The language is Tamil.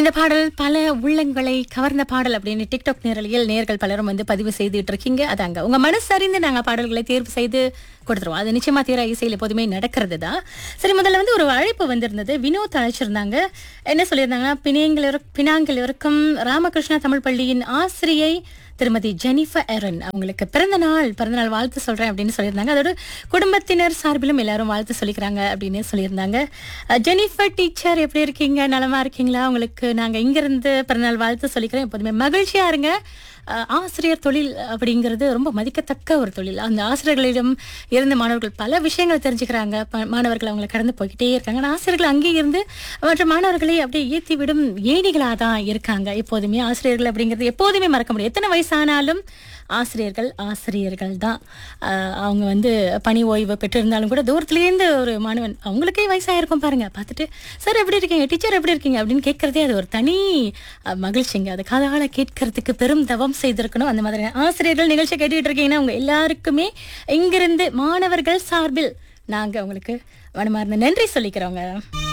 இந்த பாடல் பல உள்ளங்களை கவர்ந்த பாடல் அப்படின்னு டிக்டாக் நேரலையில் நேர்கள் பலரும் வந்து பதிவு செய்துட்டு இருக்கீங்க அதாங்க உங்க மனசு அறிந்து நாங்க பாடல்களை தேர்வு செய்து கொடுத்துருவோம் அது நிச்சயமா தீர இசையில் எப்போதுமே நடக்கிறது தான் சரி முதல்ல வந்து ஒரு அழைப்பு வந்திருந்தது வினோத் அழைச்சிருந்தாங்க என்ன சொல்லியிருந்தாங்கன்னா பினாங்கில் பினாங்கில் இருக்கும் ராமகிருஷ்ணா தமிழ் பள்ளியின் ஆசிரியை திருமதி ஜெனிஃபர் எரன் அவங்களுக்கு பிறந்த நாள் பிறந்த நாள் வாழ்த்து சொல்றேன் அப்படின்னு சொல்லியிருந்தாங்க அதோட குடும்பத்தினர் சார்பிலும் எல்லாரும் வாழ்த்து சொல்லிக்கிறாங்க அப்படின்னு சொல்லியிருந்தாங்க அஹ், ஜெனிஃபர் டீச்சர் எப்படி இருக்கீங்க நலமா இருக்கீங்களா உங்களுக்கு நாங்க இங்கிருந்து பிறந்தநாள் வாழ்த்து சொல்லிக்கிறோம் எப்போதுமே மகிழ்ச்சியா இருங்க அஹ், ஆசிரியர் தொழில் அப்படிங்கிறது ரொம்ப மதிக்கத்தக்க ஒரு தொழில் அந்த ஆசிரியர்களிடம் இருந்த மாணவர்கள் பல விஷயங்கள் தெரிஞ்சுக்கிறாங்க ப- மாணவர்கள் அவங்களை கடந்து போய்கிட்டே இருக்காங்க ஆனா ஆசிரியர்கள் அங்கேயே இருந்து மற்ற மாணவர்களை அப்படியே ஏற்றி விடும் ஏணிகளாக தான் இருக்காங்க எப்போதுமே ஆசிரியர்கள் அப்படிங்கிறது எப்போதுமே மறக்க முடியும் எத்தனை வயசானாலும் ஆசிரியர்கள் ஆசிரியர்கள் தான் ஆஹ் அவங்க வந்து பணி ஓய்வு பெற்றிருந்தாலும் கூட தூரத்துலேருந்து ஒரு மாணவன் அவங்களுக்கே வயசாயிருக்கும் பாருங்க பார்த்துட்டு சார் எப்படி இருக்கீங்க டீச்சர் எப்படி இருக்கீங்க அப்படின்னு கேட்கறதே அது ஒரு தனி அஹ், மகிழ்ச்சிங்க அது காதால கேட்கறதுக்கு பெரும் தவம் செய்திருக்கணும் அந்த மாதிரி ஆசிரியர்கள் நிகழ்ச்சி கேட்டுட்டு இருக்கீங்கன்னா உங்க எல்லாருக்குமே இங்கிருந்து மாணவர்கள் சார்பில் நாங்க உங்களுக்கு மனமார்ந்த நன்றி சொல்லிக்கிறோங்க